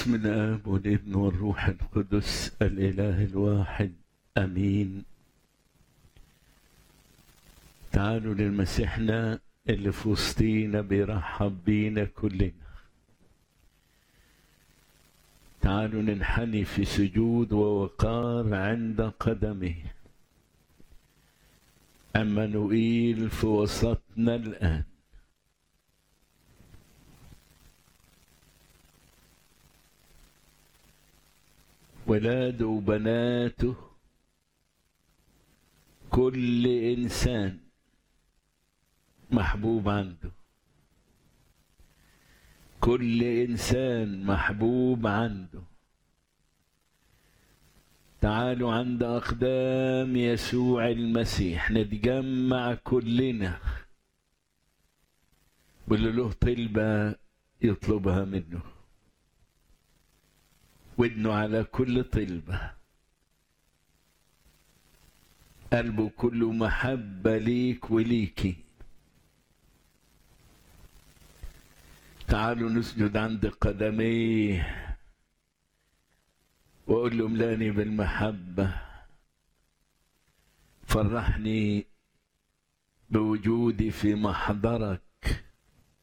باسم الاب والابن والروح القدس الاله الواحد امين تعالوا للمسيحنا اللي في وسطينا بيرحب بينا كلنا تعالوا ننحني في سجود ووقار عند قدمه أمانوئيل في وسطنا الآن ولاده وبناته كل إنسان محبوب عنده كل إنسان محبوب عنده تعالوا عند أقدام يسوع المسيح نتجمع كلنا واللي له طلبة يطلبها منه ودنه على كل طلبة قلبه كله محبة ليك وليكي تعالوا نسجد عند قدميه واقول له املاني بالمحبه فرحني بوجودي في محضرك